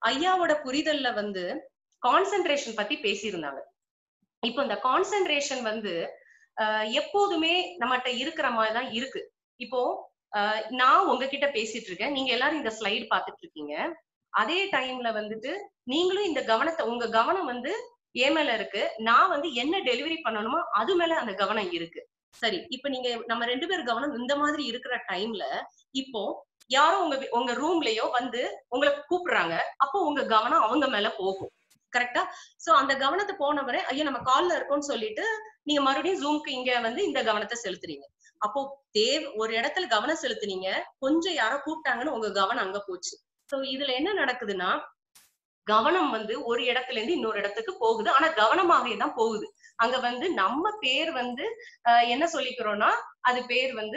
ஐயாவோட புரிதல்ல வந்து கான்சென்ட்ரேஷன் பத்தி பேசியிருந்தாங்க இப்போ இந்த கான்சென்ட்ரேஷன் வந்து ஆஹ் எப்போதுமே நம்மகிட்ட இருக்கிற மாதிரி தான் இருக்கு இப்போ ஆஹ் நான் உங்ககிட்ட பேசிட்டு இருக்கேன் நீங்க எல்லாரும் இந்த ஸ்லைடு பாத்துட்டு இருக்கீங்க அதே டைம்ல வந்துட்டு நீங்களும் இந்த கவனத்தை உங்க கவனம் வந்து என் மேல இருக்கு நான் வந்து என்ன டெலிவரி பண்ணணுமோ அது மேல அந்த கவனம் இருக்கு சரி இப்ப நீங்க நம்ம ரெண்டு பேர் கவனம் இந்த மாதிரி இருக்கிற டைம்ல இப்போ யாரோ உங்க வீ- உங்க ரூம்லயோ வந்து உங்களை கூப்பிடுறாங்க அப்போ உங்க கவனம் அவங்க மேல போகும் கரெக்டா சோ அந்த கவனத்தை போனவரை ஐயோ நம்ம கால்ல இருக்கோம்னு சொல்லிட்டு நீங்க மறுபடியும் ஜூம்க்கு இங்க வந்து இந்த கவனத்தை செலுத்துறீங்க அப்போ தேவ ஒரு இடத்துல கவனம் செலுத்துனீங்க கொஞ்சம் யாரோ கூப்பிட்டாங்கன்னு உங்க கவனம் அங்க போச்சு சோ இதுல என்ன நடக்குதுன்னா கவனம் வந்து ஒரு இடத்துல இருந்து இன்னொரு இடத்துக்கு போகுது ஆனா கவனமாவே தான் போகுது அங்க வந்து நம்ம பேர் வந்து ஆஹ் என்ன சொல்லிக்கிறோம்னா அது பேர் வந்து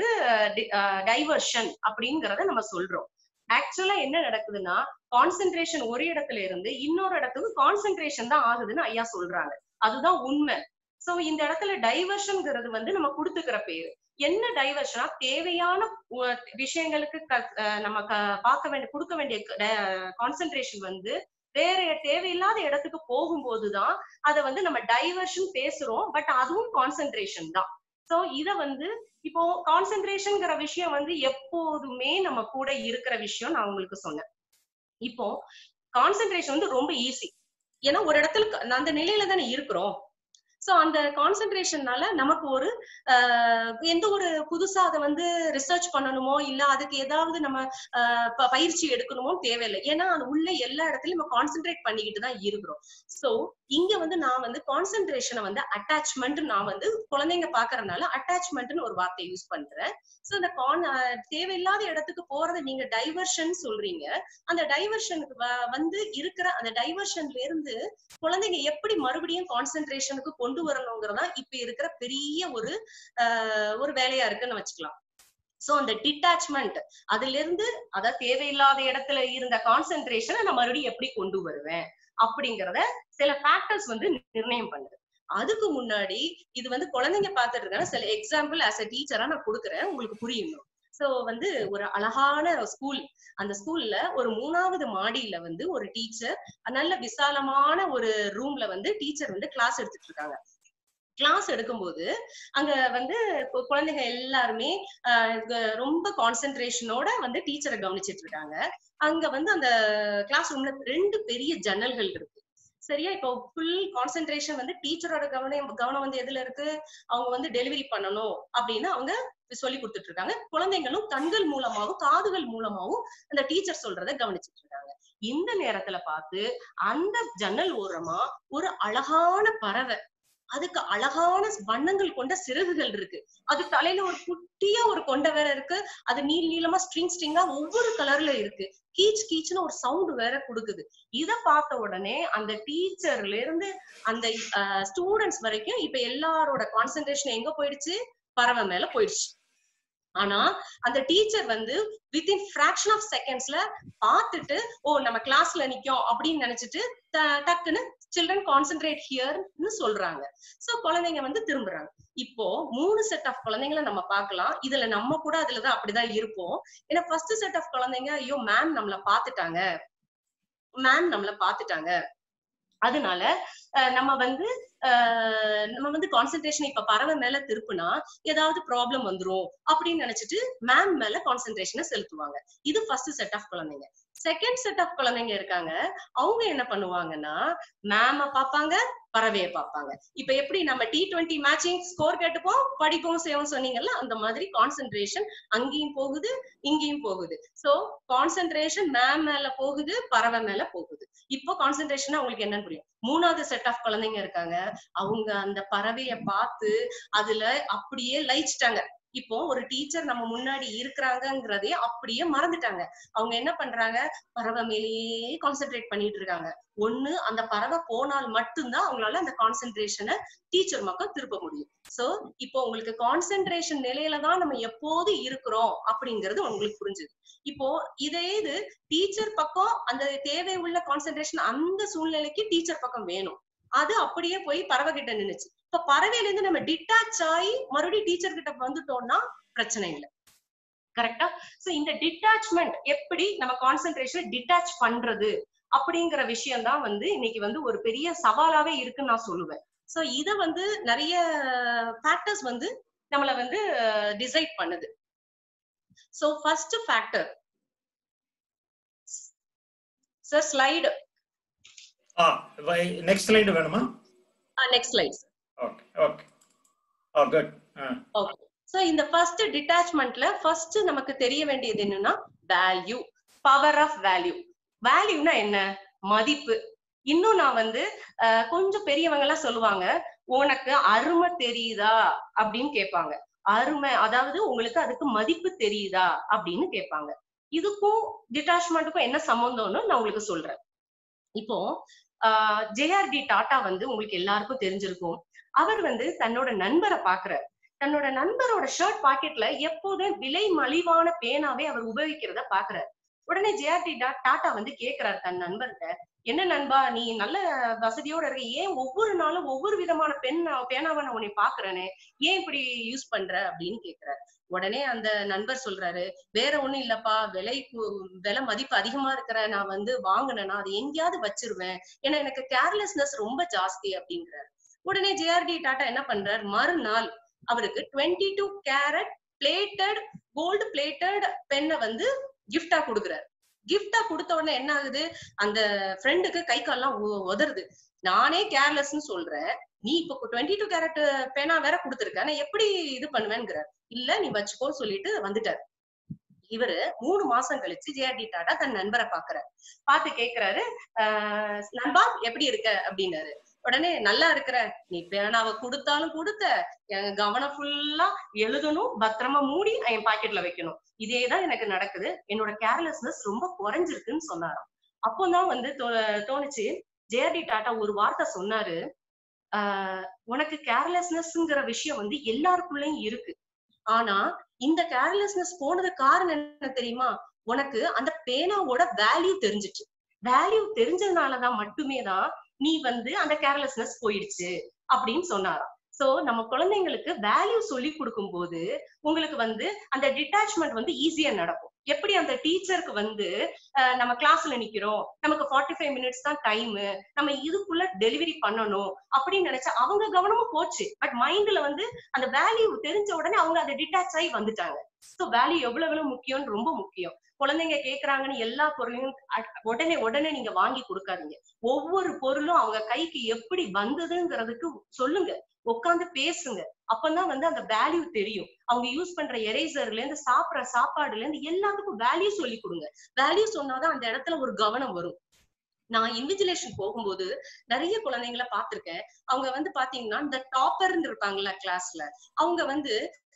டைவர்ஷன் அப்படிங்கறத நம்ம சொல்றோம் ஆக்சுவலா என்ன நடக்குதுன்னா கான்சென்ட்ரேஷன் ஒரு இடத்துல இருந்து இன்னொரு இடத்துக்கு கான்சென்ட்ரேஷன் தான் ஆகுதுன்னு ஐயா சொல்றாங்க அதுதான் உண்மை சோ இந்த இடத்துல டைவர்ஷன்ங்கிறது வந்து நம்ம கொடுத்துக்கிற பேரு என்ன டைவர்ஷனா தேவையான உ- விஷயங்களுக்கு க- அஹ் நம்ம க- பார்க்க வேண்டிய கொடுக்க வேண்டிய கான்சென்ட்ரேஷன் வந்து வேற தேவையில்லாத இடத்துக்கு போகும்போதுதான் அதை வந்து நம்ம டைவர்ஷன் பேசுறோம் பட் அதுவும் கான்சென்ட்ரேஷன் தான் சோ இத வந்து இப்போ கான்சென்ட்ரேஷன்ங்கிற விஷயம் வந்து எப்போதுமே நம்ம கூட இருக்கிற விஷயம் நான் உங்களுக்கு சொன்னேன் இப்போ கான்சென்ட்ரேஷன் வந்து ரொம்ப ஈஸி ஏன்னா ஒரு இடத்துல க- அந்த நிலையில தானே இருக்கிறோம் சோ அந்த கான்சென்ட்ரேஷன்னால நமக்கு ஒரு ஆஹ், எந்த ஒரு புதுசா அதை வந்து ரிசர்ச் பண்ணணுமோ இல்ல அதுக்கு ஏதாவது நம்ம ஆஹ், ப- பயிற்சி எடுக்கணுமோ தேவையில்லை ஏன்னா அது உள்ள எல்லா இடத்துலயும் நம்ம கான்சென்ட்ரேட் பண்ணிக்கிட்டு தான் இருக்கிறோம் சோ இங்க வந்து நான் வந்து கான்சென்ட்ரேஷனை வந்து அட்டாச்மெண்ட் நான் வந்து குழந்தைங்க பாக்குறதுனால அட்டாச்மெண்ட்னு ஒரு வார்த்தையை யூஸ் பண்றேன் சோ இந்த கான் தேவையில்லாத இடத்துக்கு போறதை நீங்க டைவர்ஷன் சொல்றீங்க அந்த டைவர்ஷனுக்கு வந்து இருக்கிற அந்த டைவர்ஷன்ல இருந்து குழந்தைங்க எப்படி மறுபடியும் கான்சென்ட்ரேஷனுக்கு கொண்டு வரணுங்கிறதா இப்ப இருக்கிற பெரிய ஒரு ஆஹ், ஒரு வேலையா இருக்குன்னு வச்சுக்கலாம் சோ அந்த டிட்டாச்மெண்ட் அதுல இருந்து அதாவது தேவையில்லாத இடத்துல இருந்த கான்சென்ட்ரேஷனை நான் மறுபடியும் எப்படி கொண்டு வருவேன் அப்படிங்கறத சில ஃபேக்டர்ஸ் வந்து நிர்ணயம் பண்ணுது அதுக்கு முன்னாடி இது வந்து குழந்தைங்க பார்த்துட்டு இருக்காங்க சில எக்ஸாம்பிள் ஆஸ் அ டீச்சரா நான் கொடுக்குறேன் உங்களுக்கு புரியணும் சோ வந்து ஒரு அழகான ஸ்கூல் அந்த ஸ்கூல்ல ஒரு மூணாவது மாடியில வந்து ஒரு டீச்சர் நல்ல விசாலமான ஒரு ரூம்ல வந்து டீச்சர் வந்து கிளாஸ் எடுத்துட்டு இருக்காங்க கிளாஸ் எடுக்கும்போது அங்க வந்து கு- குழந்தைங்க எல்லாருமே ஆஹ் க- ரொம்ப கான்சென்ட்ரேஷனோட வந்து டீச்சரை கவனிச்சிட்டு இருக்காங்க அங்க வந்து அந்த கிளாஸ் ரூம்ல ரெண்டு பெரிய ஜன்னல்கள் இருக்கு சரியா இப்போ ஃபுல் கான்சென்ட்ரேஷன் வந்து டீச்சரோட கவனம் கவனம் வந்து எதுல இருக்கு அவங்க வந்து டெலிவரி பண்ணணும் அப்படின்னு அவங்க சொல்லி கொடுத்துட்டு இருக்காங்க குழந்தைங்களும் கண்கள் மூலமாவும் காதுகள் மூலமாவும் அந்த டீச்சர் சொல்றத கவனிச்சிட்டு இருக்காங்க இந்த நேரத்துல பார்த்து அந்த ஜன்னல் ஓரமா ஒரு அழகான பறவை அதுக்கு அழகான வண்ணங்கள் கொண்ட சிறகுகள் இருக்கு அது தலையில ஒரு குட்டியா ஒரு கொண்டை வேற இருக்கு அது நீள் நீளமா ஸ்ட்ரிங் ஸ்ட்ரிங்கா ஒவ்வொரு கலர்ல இருக்கு கீச் கீச்னு ஒரு சவுண்ட் வேற கொடுக்குது இத பார்த்த உடனே அந்த டீச்சர்ல இருந்து அந்த ஸ்டூடெண்ட்ஸ் வரைக்கும் இப்ப எல்லாரோட கான்சென்ட்ரேஷன் எங்க போயிடுச்சு பறவை மேல போயிடுச்சு ஆனா அந்த டீச்சர் வந்து வித்தின் ஃபிராக்ஷன் ஆஃப் செகண்ட்ஸ்ல பார்த்துட்டு ஓ நம்ம கிளாஸ்ல நிக்கோம் அப்படின்னு நினைச்சிட்டு ட- டக்குன்னு சில்ட்ரன் கான்சென்ட்ரேட் ஹியர்னு சொல்றாங்க சோ குழந்தைங்க வந்து திரும்புறாங்க இப்போ மூணு செட் ஆஃப் குழந்தைங்கள நம்ம பார்க்கலாம் இதுல நம்ம கூட அதுலதான் அப்படிதான் இருப்போம் ஏன்னா ஃபர்ஸ்ட் செட் ஆஃப் குழந்தைங்க ஐயோ மேம் நம்மள பாத்துட்டாங்க மேம் நம்மள பாத்துட்டாங்க அதனால அஹ், நம்ம வந்து அஹ், நம்ம வந்து கான்சென்ட்ரேஷன் இப்ப பறவை மேல திருப்புனா ஏதாவது ப்ராப்ளம் வந்துரும் அப்படின்னு நினைச்சிட்டு மேம் மேல கான்சென்ட்ரேஷனை செலுத்துவாங்க இது ஃபர்ஸ்ட் செட் ஆஃப் குழந்தைங்க செகண்ட் செட் ஆஃப் குழந்தைங்க இருக்காங்க அவங்க என்ன பண்ணுவாங்கன்னா மேம பாப்பாங்க பறவையை பார்ப்பாங்க இப்ப எப்படி நம்ம டி டுவெண்ட்டி மேட்சிங் ஸ்கோர் கேட்டுப்போம் படிப்போம் செய்வோம் சொன்னீங்கல்ல அந்த மாதிரி கான்சென்ட்ரேஷன் அங்கேயும் போகுது இங்கேயும் போகுது சோ கான்சென்ட்ரேஷன் மேம் மேல போகுது பறவை மேல போகுது இப்போ கான்சென்ட்ரேஷன் உங்களுக்கு என்னன்னு புரியும் மூணாவது செட் ஆஃப் குழந்தைங்க இருக்காங்க அவங்க அந்த பறவைய பார்த்து அதுல அப்படியே லயிச்சிட்டாங்க இப்போ ஒரு டீச்சர் நம்ம முன்னாடி இருக்கிறாங்கங்கிறதே அப்படியே மறந்துட்டாங்க அவங்க என்ன பண்றாங்க பறவை மேலேயே கான்சென்ட்ரேட் பண்ணிட்டு இருக்காங்க ஒண்ணு அந்த பறவை போனால் மட்டும்தான் அவங்களால அந்த கான்சென்ட்ரேஷனை டீச்சர் பக்கம் திருப்ப முடியும் சோ இப்போ உங்களுக்கு கான்சென்ட்ரேஷன் நிலையில தான் நம்ம எப்போது இருக்கிறோம் அப்படிங்கிறது உங்களுக்கு புரிஞ்சுது இப்போ இதே இது டீச்சர் பக்கம் அந்த தேவை உள்ள கான்சென்ட்ரேஷன் அந்த சூழ்நிலைக்கு டீச்சர் பக்கம் வேணும் அது அப்படியே போய் பறவை கிட்ட நின்னுச்சு இப்ப பறவையில இருந்து நம்ம டிட்டாச் ஆகி மறுபடியும் டீச்சர் கிட்ட வந்துட்டோம்னா பிரச்சனை இல்லை கரெக்டா சோ இந்த டிட்டாச்மெண்ட் எப்படி நம்ம கான்சென்ட்ரேஷன் டிட்டாச் பண்றது அப்படிங்கிற விஷயம் தான் வந்து இன்னைக்கு வந்து ஒரு பெரிய சவாலாவே இருக்குன்னு நான் சொல்லுவேன் சோ இத வந்து நிறைய ஃபேக்டர்ஸ் வந்து நம்மள வந்து டிசைட் பண்ணுது so first factor sir slide ஆ நெக்ஸ்ட் ஸ்லைடு வேணுமா next slide okay okay oh good okay so இந்த ஃபர்ஸ்ட் டிட்டாச்மெண்ட்ல ஃபர்ஸ்ட் நமக்கு தெரிய வேண்டியது என்னன்னா வேல்யூ பவர் ஆஃப் வேல்யூ வேல்யூனா என்ன மதிப்பு இன்னும் நான் வந்து அஹ், கொஞ்சம் பெரியவங்க எல்லாம் சொல்லுவாங்க உனக்கு அருமை தெரியுதா அப்படின்னு கேட்பாங்க அருமை அதாவது உங்களுக்கு அதுக்கு மதிப்பு தெரியுதா அப்படின்னு கேட்பாங்க இதுக்கும் டிட்டாச்மெண்ட்டுக்கும் என்ன சம்பந்தம்னு நான் உங்களுக்கு சொல்றேன் இப்போ ஜேஆர்டி டாடா வந்து உங்களுக்கு எல்லாருக்கும் தெரிஞ்சிருக்கும் அவர் வந்து தன்னோட நண்பரை பாக்குறார் தன்னோட நண்பரோட ஷர்ட் பாக்கெட்ல எப்போதும் விலை மலிவான பேனாவே அவர் உபயோகிக்கிறத பாக்குறாரு உடனே ஜேஆர்டி டாடா வந்து கேக்குறாரு தன் நண்பர்கிட்ட என்ன நண்பா நீ நல்ல வசதியோட இருக்க ஏன் ஒவ்வொரு நாளும் ஒவ்வொரு விதமான பெண் பேனாவை நான் உன்னை பாக்குறேனே ஏன் இப்படி யூஸ் பண்ற அப்படின்னு கேக்குறாரு உடனே அந்த நண்பர் சொல்றாரு வேற ஒண்ணும் இல்லப்பா விலை கு- விலை மதிப்பு அதிகமா இருக்கிற நான் வந்து வாங்கினேன்னா அதை எங்கேயாவது வச்சிருவேன் ஏன்னா எனக்கு கேர்லெஸ்னஸ் ரொம்ப ஜாஸ்தி அப்படிங்கிறாரு உடனே ஜேஆர்டி டாடா என்ன பண்றாரு மறுநாள் அவருக்கு twenty two carat plated gold plated பெண்ணை வந்து கிஃப்டா கொடுக்குறாரு கிஃப்டா கொடுத்த உடனே என்ன ஆகுது அந்த ஃப்ரெண்டுக்கு கை கால்லாம் உ- உதறுது நானே கேர்லெஸ்னு சொல்றேன் நீ இப்போ டுவெண்ட்டி டூ கேரட் பேனா வேற கொடுத்துருக்க நான் எப்படி இது பண்ணுவேங்கிறார் இல்ல நீ வச்சுக்கோன்னு சொல்லிட்டு வந்துட்டாரு இவரு மூணு மாசம் கழிச்சு ஜேஆர்டி டாடா தன் நண்பரை பாக்குறாரு பார்த்து கேக்குறாரு ஆஹ் நண்பா எப்படி இருக்க அப்படின்னாரு உடனே நல்லா இருக்கிற நீ பேனாவை கொடுத்தாலும் கொடுத்த என் கவனம் ஃபுல்லா எழுதணும் பத்திரமா மூடி என் பாக்கெட்ல வைக்கணும் இதேதான் எனக்கு நடக்குது என்னோட கேர்லெஸ்னஸ் ரொம்ப குறைஞ்சிருக்குன்னு சொன்னாராம் அப்போதான் வந்து தோ- தோணுச்சு ஜேஆர்டி டாடா ஒரு வார்த்தை சொன்னாரு ஆஹ் உனக்கு கேர்லெஸ்னஸ்ங்கிற விஷயம் வந்து எல்லாருக்குள்ளயும் இருக்கு ஆனா இந்த கேர்லெஸ்னஸ் போனது காரணம் என்ன தெரியுமா உனக்கு அந்த பேனாவோட வேல்யூ தெரிஞ்சிச்சு வேல்யூ தெரிஞ்சதுனாலதான் மட்டுமே தான் நீ வந்து அந்த கேர்லெஸ்னஸ் போயிடுச்சு அப்படின்னு சொன்னாராம் சோ நம்ம குழந்தைங்களுக்கு வேல்யூ சொல்லி கொடுக்கும் போது உங்களுக்கு வந்து அந்த டிட்டாச்மெண்ட் வந்து ஈஸியா நடக்கும் எப்படி அந்த டீச்சருக்கு வந்து அஹ், நம்ம கிளாஸ்ல நிக்கிறோம் நமக்கு ஃபார்ட்டி ஃபைவ் மினிட்ஸ் தான் டைம் நம்ம இதுக்குள்ள டெலிவரி பண்ணணும் அப்படின்னு நினைச்சா அவங்க கவனமும் போச்சு பட் மைண்ட்ல வந்து அந்த வேல்யூ தெரிஞ்ச உடனே அவங்க அதை டிட்டாச் ஆகி வந்துட்டாங்க சோ வேல்யூ எவ்வளவு எவ்வளவு முக்கியம்னு ரொம்ப முக்கியம் குழந்தைங்க கேக்குறாங்கன்னு எல்லா பொருளையும் அ- உடனே உடனே நீங்க வாங்கி கொடுக்காதீங்க ஒவ்வொரு பொருளும் அவங்க கைக்கு எப்படி வந்ததுங்கிறதுக்கு சொல்லுங்க உட்காந்து பேசுங்க அப்பதான் வந்து அந்த வேல்யூ தெரியும் அவங்க யூஸ் பண்ற எரேசர்ல இருந்து சாப்பிடுற சாப்பாடுல இருந்து எல்லாத்துக்கும் வேல்யூ சொல்லி கொடுங்க வேல்யூ சொன்னாதான் அந்த இடத்துல ஒரு கவனம் வரும் நான் இன்விஜிலேஷன் போகும்போது நிறைய குழந்தைங்கள பார்த்திருக்கேன் அவங்க வந்து பாத்தீங்கன்னா இந்த டாப்பர்னு இருப்பாங்கல்ல கிளாஸ்ல அவங்க வந்து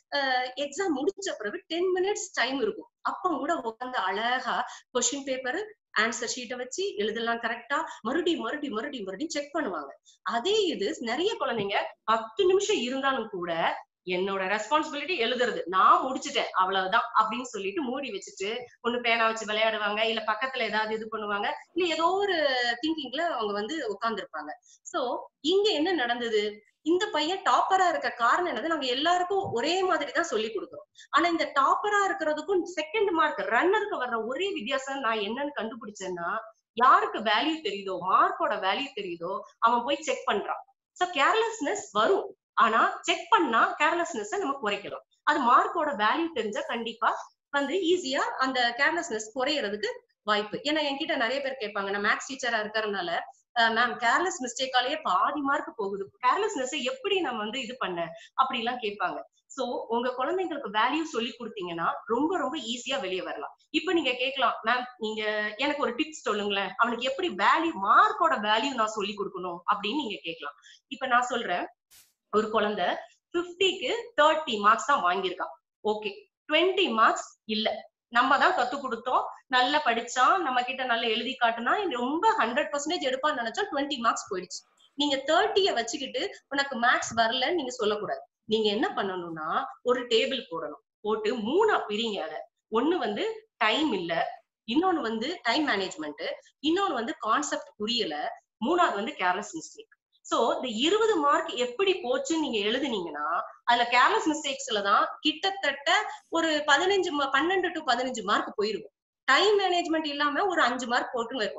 எக்ஸாம் முடிச்ச பிறகு டென் மினிட்ஸ் டைம் இருக்கும் அப்ப கூட உட்காந்து அழகா கொஸ்டின் பேப்பர் ஆன்சர் ஷீட்டை வச்சு எழுதலாம் கரெக்டா மறுபடியும் மறுபடியும் மறுபடியும் மறுபடியும் செக் பண்ணுவாங்க அதே இது நிறைய குழந்தைங்க பத்து நிமிஷம் இருந்தாலும் கூட என்னோட ரெஸ்பான்சிபிலிட்டி எழுதுறது நான் முடிச்சுட்டேன் அவ்வளவுதான் அப்படின்னு சொல்லிட்டு மூடி வச்சுட்டு ஒண்ணு பேனா வச்சு விளையாடுவாங்க இல்ல பக்கத்துல ஏதாவது இது பண்ணுவாங்க இல்ல ஏதோ ஒரு திங்கிங்ல அவங்க வந்து உட்கார்ந்துருப்பாங்க சோ இங்க என்ன நடந்தது இந்த பையன் டாப்பரா இருக்க காரணம் என்னது நாங்க எல்லாருக்கும் ஒரே மாதிரி தான் சொல்லி கொடுக்குறோம் ஆனா இந்த டாப்பரா இருக்கிறதுக்கும் செகண்ட் மார்க் ரன்னருக்கு வர்ற ஒரே வித்தியாசம் நான் என்னன்னு கண்டுபிடிச்சேன்னா யாருக்கு வேல்யூ தெரியுதோ மார்க்கோட வேல்யூ தெரியுதோ அவன் போய் செக் பண்றான் சோ கேர்லெஸ்னஸ் வரும் ஆனா செக் பண்ணா கேர்லெஸ்னஸ் நம்ம குறைக்கலாம் அது மார்க்கோட வேல்யூ தெரிஞ்சா கண்டிப்பா வந்து ஈஸியா அந்த கேர்லெஸ்னஸ் குறையறதுக்கு வாய்ப்பு ஏன்னா என்கிட்ட நிறைய பேர் கேட்பாங்க நான் மேக்ஸ் டீச்சரா இருக்கறதுனால மேம் கேர்லெஸ் மிஸ்டேக்காலேயே பாதி மார்க் போகுது கேர்லெஸ்னஸ் எப்படி நம்ம வந்து இது பண்ண அப்படி எல்லாம் கேட்பாங்க சோ உங்க குழந்தைங்களுக்கு வேல்யூ சொல்லி கொடுத்தீங்கன்னா ரொம்ப ரொம்ப ஈஸியா வெளியே வரலாம் இப்ப நீங்க கேட்கலாம் மேம் நீங்க எனக்கு ஒரு டிப்ஸ் சொல்லுங்களேன் அவனுக்கு எப்படி வேல்யூ மார்க்கோட வேல்யூ நான் சொல்லி கொடுக்கணும் அப்படின்னு நீங்க கேட்கலாம் இப்ப நான் சொல்றேன் ஒரு குழந்தை பிப்டிக்கு தேர்ட்டி மார்க்ஸ் தான் வாங்கியிருக்கான் ஓகே டுவெண்ட்டி மார்க்ஸ் இல்ல நம்ம தான் கத்து கொடுத்தோம் நல்லா படிச்சான் நம்ம கிட்ட நல்லா எழுதி காட்டுனா ரொம்ப ஹண்ட்ரட் பர்சன்டேஜ் எடுப்பான்னு நினைச்சா டுவெண்ட்டி மார்க்ஸ் போயிடுச்சு நீங்க தேர்ட்டிய வச்சுக்கிட்டு உனக்கு மேக்ஸ் வரலன்னு நீங்க சொல்லக்கூடாது நீங்க என்ன பண்ணணும்னா ஒரு டேபிள் போடணும் போட்டு மூணா பிரிங்க அதை ஒண்ணு வந்து டைம் இல்ல இன்னொன்னு வந்து டைம் மேனேஜ்மெண்ட் இன்னொன்னு வந்து கான்செப்ட் புரியல மூணாவது வந்து கேர்லெஸ் மிஸ்டேக் சோ இந்த இருபது மார்க் எப்படி போச்சுன்னு நீங்க எழுதுனீங்கன்னா அதுல கேர்லெஸ் மிஸ்டேக்ஸ்ல தான் கிட்டத்தட்ட ஒரு பதினஞ்சு பன்னெண்டு டு பதினஞ்சு மார்க் போயிருக்கும் டைம் மேனேஜ்மெண்ட் இல்லாம ஒரு அஞ்சு மார்க் போட்டு இருக்கும்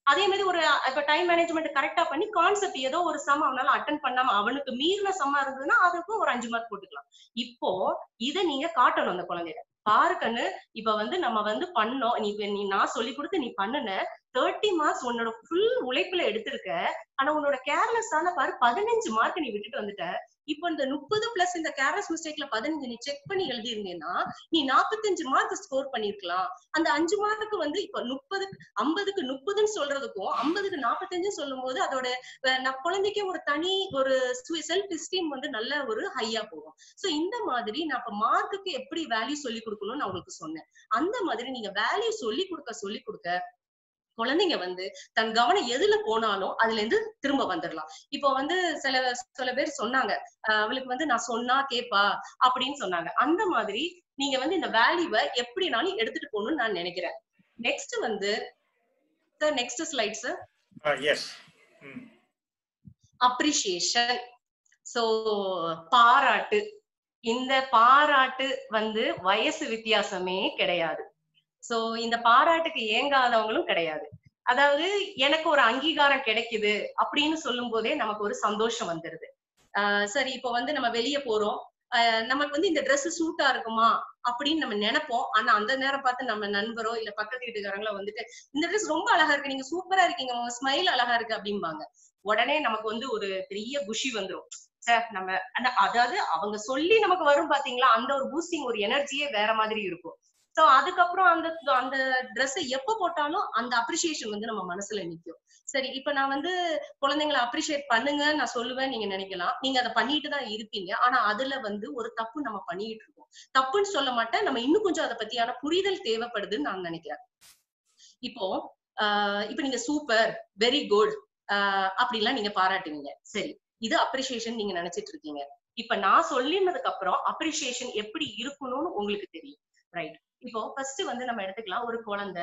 அதே மாதிரி ஒரு இப்ப டைம் மேனேஜ்மெண்ட் கரெக்டா பண்ணி கான்செப்ட் ஏதோ ஒரு சம் அவனால அட்டன் பண்ணாம அவனுக்கு மீறின சம்மா இருந்ததுன்னா அதுக்கும் ஒரு அஞ்சு மார்க் போட்டுக்கலாம் இப்போ இதை நீங்க காட்டணும் அந்த குழந்தைகிட்ட பாரு கண்ணு இப்ப வந்து நம்ம வந்து பண்ணோம் நீ இப்ப நீ நான் சொல்லி கொடுத்து நீ பண்ணுன தேர்ட்டி மார்க்ஸ் உன்னோட ஃபுல் உழைப்புல எடுத்திருக்க ஆனா உன்னோட கேர்லெஸ் ஆன பாரு பதினஞ்சு மார்க் நீ விட்டுட்டு வந்துட்ட இப்போ இந்த முப்பது பிளஸ் இந்த கேர்லெஸ் மிஸ்டேக்ல பதினஞ்சு நீ செக் பண்ணி எழுதியிருந்தேன்னா நீ நாற்பத்தஞ்சு மார்க் ஸ்கோர் பண்ணிருக்கலாம் அந்த அஞ்சு மார்க்கு வந்து இப்ப முப்பது ஐம்பதுக்கு முப்பதுன்னு சொல்றதுக்கும் ஐம்பதுக்கு நாற்பத்தஞ்சு சொல்லும் போது அதோட அஹ், ந- குழந்தைக்கு ஒரு தனி ஒரு செல்ஃப் எஸ்டீம் வந்து நல்ல ஒரு ஹையா போகும் சோ இந்த மாதிரி நான் இப்ப மார்க்குக்கு எப்படி வேல்யூ சொல்லி கொடுக்கணும்னு நான் உங்களுக்கு சொன்னேன் அந்த மாதிரி நீங்க வேல்யூ சொல்லி கொடுக்க சொல்லி கொடுக்க குழந்தைங்க வந்து தன் கவனம் எதுல போனாலும் அதுல இருந்து திரும்ப வந்துடலாம் இப்போ வந்து சில சில பேர் சொன்னாங்க அஹ் அவளுக்கு வந்து நான் சொன்னா கேப்பா அப்படின்னு சொன்னாங்க அந்த மாதிரி நீங்க வந்து இந்த வேல்யூவை எப்படினாலும் எடுத்துட்டு போகணும்னு நான் நினைக்கிறேன் நெக்ஸ்ட் வந்து sir next slide sir Uh, yes. Mm. Appreciation so பாராட்டு இந்த பாராட்டு வந்து வயசு வித்தியாசமே கிடையாது சோ இந்த பாராட்டுக்கு ஏங்காதவங்களும் கிடையாது அதாவது எனக்கு ஒரு அங்கீகாரம் கிடைக்குது அப்படின்னு சொல்லும் போதே நமக்கு ஒரு சந்தோஷம் வந்துருது ஆஹ் சரி இப்போ வந்து நம்ம வெளியே போறோம் ஆஹ் நமக்கு வந்து இந்த Dress சூட்டா இருக்குமா அப்படின்னு நம்ம நினைப்போம் ஆனா அந்த நேரம் பார்த்து நம்ம நண்பரோ இல்ல பக்கத்து வீட்டுக்காரங்களோ வந்துட்டு இந்த Dress ரொம்ப அழகா இருக்கு நீங்க சூப்பரா இருக்கீங்க உங்க ஸ்மைல் அழகா இருக்கு அப்படிம்பாங்க உடனே நமக்கு வந்து ஒரு பெரிய குஷி வந்துரும் சார் நம்ம அந்த அதாவது அவங்க சொல்லி நமக்கு வரும் பாத்தீங்களா அந்த ஒரு பூஸ்டிங் ஒரு எனர்ஜியே வேற மாதிரி இருக்கும் சோ அதுக்கப்புறம் அந்த அந்த Dress எப்ப போட்டாலும் அந்த அப்ரிசியேஷன் வந்து நம்ம மனசுல நிக்கும் சரி இப்ப நான் வந்து குழந்தைங்களை அப்ரிஷியேட் பண்ணுங்க நான் சொல்லுவேன் நீங்க நினைக்கலாம் நீங்க அதை பண்ணிட்டு தான் இருப்பீங்க ஆனா அதுல வந்து ஒரு தப்பு நம்ம பண்ணிட்டு இருக்கோம் தப்புன்னு சொல்ல மாட்டேன் நம்ம இன்னும் கொஞ்சம் அதை பத்தியான புரிதல் தேவைப்படுதுன்னு நான் நினைக்கிறேன் இப்போ ஆஹ் இப்ப நீங்க சூப்பர் வெரி குட் அப்படிலாம் நீங்க பாராட்டுவீங்க சரி இது அப்ரிசியேஷன் நீங்க நினைச்சிட்டு இருக்கீங்க இப்ப நான் சொல்லினதுக்கு அப்புறம் அப்ரிசியேஷன் எப்படி இருக்கணும்னு உங்களுக்கு தெரியும் ரைட் இப்போ ஃபர்ஸ்ட் வந்து நம்ம எடுத்துக்கலாம் ஒரு குழந்தை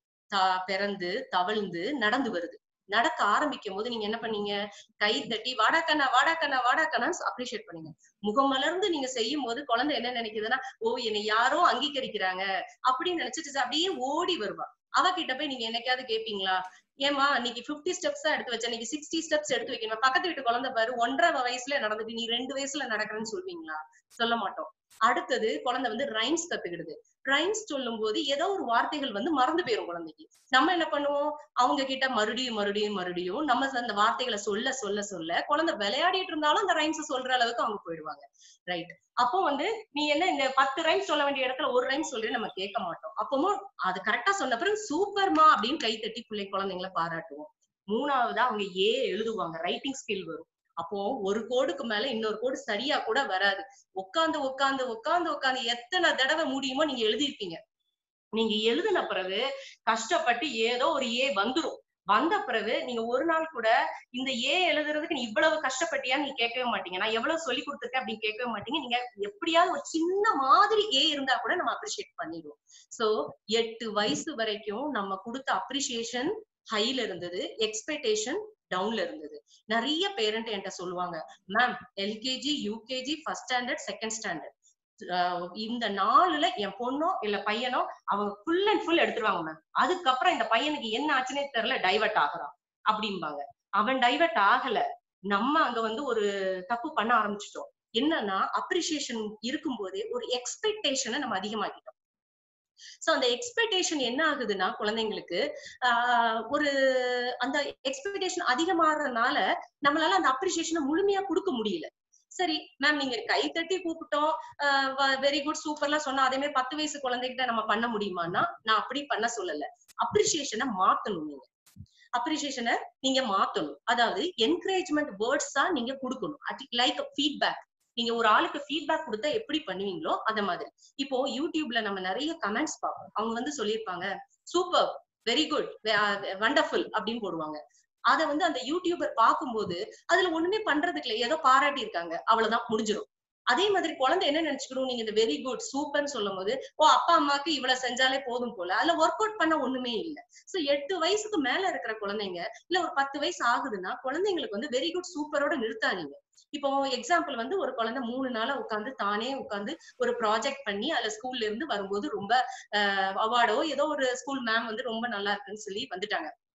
த- பிறந்து தவழ்ந்து நடந்து வருது நடக்க ஆரம்பிக்கும் போது நீங்க என்ன பண்ணீங்க கை தட்டி வாடாக்கண்ணா வாடாக்கண்ணா வாடாக்கண்ணான்னு அப்ரிஷியேட் பண்ணீங்க முகம் மலர்ந்து நீங்க செய்யும் போது குழந்தை என்ன நினைக்குதுன்னா ஓ என்னை யாரோ அங்கீகரிக்கிறாங்க அப்படின்னு நினைச்சிட்டு அப்படியே ஓடி வருவா அவ கிட்ட போய் நீங்க என்னைக்காவது கேப்பீங்களா ஏமா இன்னைக்கு 50 ஸ்டெப்ஸ் தான் எடுத்து வச்சேன் இன்னைக்கு சிக்ஸ்டி ஸ்டெப்ஸ் எடுத்து வைக்கணும் பக்கத்து வீட்டு குழந்தை பாரு ஒன்றரை வயசுல நடந்துட்டு நீ ரெண்டு வயசுல நடக்கிறேன்னு சொல்வீங்களா சொல்ல மாட்டோம் அடுத்தது குழந்தை வந்து ரைம்ஸ் கத்துக்கிடுது ரைம்ஸ் சொல்லும் போது ஏதோ ஒரு வார்த்தைகள் வந்து மறந்து போயிரும் குழந்தைக்கு நம்ம என்ன பண்ணுவோம் அவங்க கிட்ட மறுபடியும் மறுபடியும் மறுபடியும் நம்ம அந்த வார்த்தைகளை சொல்ல சொல்ல சொல்ல குழந்தை விளையாடிட்டு இருந்தாலும் அந்த ரைம்ஸ் சொல்ற அளவுக்கு அவங்க போயிடுவாங்க ரைட் அப்போ வந்து நீ என்ன இந்த பத்து ரைம்ஸ் சொல்ல வேண்டிய இடத்துல ஒரு ரைம் சொல்லி நம்ம கேட்க மாட்டோம் அப்பவும் அது கரெக்டா சொன்ன பிறகு சூப்பர்மா அப்படின்னு கை தட்டி பிள்ளை குழந்தைங்களை பாராட்டுவோம் மூணாவதா அவங்க ஏ எழுதுவாங்க ரைட்டிங் ஸ்கில் வரும் அப்போ ஒரு கோடுக்கு மேல இன்னொரு கோடு சரியா கூட வராது உட்காந்து உட்காந்து உட்காந்து உட்காந்து எத்தனை தடவை முடியுமோ நீங்க எழுதிருப்பீங்க நீங்க எழுதின பிறகு கஷ்டப்பட்டு ஏதோ ஒரு ஏ வந்துரும் வந்த பிறகு நீங்க ஒரு நாள் கூட இந்த ஏ எழுதுறதுக்கு நீ இவ்வளவு கஷ்டப்பட்டியான்னு நீ கேட்கவே மாட்டீங்க நான் எவ்வளவு சொல்லி கொடுத்துருக்கேன் அப்படின்னு கேட்கவே மாட்டீங்க நீங்க எப்படியாவது ஒரு சின்ன மாதிரி ஏ இருந்தா கூட நம்ம அப்ரிஷியேட் பண்ணிடுவோம் சோ எட்டு வயசு வரைக்கும் நம்ம கொடுத்த அப்ரிசியேஷன் ஹைல இருந்தது எக்ஸ்பெக்டேஷன் டவுன்ல இருந்தது நிறைய பேரண்ட் என்கிட்ட சொல்லுவாங்க ma'am LKG UKG first standard second standard இந்த நாலுல என் பொண்ணோ இல்ல பையனோ அவங்க ஃபுல் அண்ட் ஃபுல் எடுத்துருவாங்க மேம் அதுக்கப்புறம் இந்த பையனுக்கு என்ன ஆச்சுன்னே தெரியல டைவர்ட் ஆகுறான் அப்படிம்பாங்க அவன் டைவர்ட் ஆகல நம்ம அங்க வந்து ஒரு தப்பு பண்ண ஆரம்பிச்சிட்டோம் என்னன்னா அப்ரிசியேஷன் இருக்கும்போதே ஒரு எக்ஸ்பெக்டேஷனை நம்ம அதிகமாக்கிட்டோம் சோ அந்த எக்ஸ்பெக்டேஷன் என்ன ஆகுதுன்னா குழந்தைங்களுக்கு ஆஹ் ஒரு அந்த எக்ஸ்பெக்டேஷன் அதிகமாகறதுனால நம்மளால அந்த அப்ரிசியேஷனை முழுமையா கொடுக்க முடியல சரி மேம் நீங்க கை தட்டி கூப்பிட்டோம் வெரி குட் சூப்பர்லாம் சொன்னா அதே மாதிரி பத்து வயசு குழந்தைகிட்ட நம்ம பண்ண முடியுமான்னா நான் அப்படி பண்ண சொல்லல அப்ரிசியேஷனை மாத்தணும் நீங்க அப்ரிசியேஷனை நீங்க மாத்தணும் அதாவது என்கரேஜ்மெண்ட் வேர்ட்ஸா நீங்க கொடுக்கணும் லைக் ஃபீட்பேக் நீங்க ஒரு ஆளுக்கு ஃபீட்பேக் கொடுத்தா எப்படி பண்ணுவீங்களோ அத மாதிரி இப்போ யூடியூப்ல நம்ம நிறைய கமெண்ட்ஸ் பார்ப்போம் அவங்க வந்து சொல்லியிருப்பாங்க சூப்பர் வெரி குட் வண்டர்ஃபுல் அப்படின்னு போடுவாங்க அத வந்து அந்த யூடியூபர் பார்க்கும்போது அதுல ஒண்ணுமே பண்றதுக்கு இல்லை ஏதோ பாராட்டி இருக்காங்க அவ்வளவுதான் முடிஞ்சிடும் அதே மாதிரி குழந்தை என்ன நினைச்சுக்கணும் நீங்க இந்த வெரி குட் சூப்பர்னு சொல்லும் போது ஓ அப்பா அம்மாக்கு இவ்வளவு செஞ்சாலே போதும் போல அதுல ஒர்க் அவுட் பண்ண ஒண்ணுமே இல்ல சோ எட்டு வயசுக்கு மேல இருக்கிற குழந்தைங்க இல்ல ஒரு பத்து வயசு ஆகுதுன்னா குழந்தைங்களுக்கு வந்து வெரி குட் சூப்பரோட நிறுத்தாதீங்க இப்போ எக்ஸாம்பிள் வந்து ஒரு குழந்தை மூணு நாளா உட்காந்து தானே உட்காந்து ஒரு ப்ராஜெக்ட் பண்ணி அதுல ஸ்கூல்ல இருந்து வரும்போது ரொம்ப அவார்டோ ஏதோ ஒரு ஸ்கூல் மேம் வந்து ரொம்ப நல்லா இருக்குன்னு சொல்லி வந்துட்டாங்க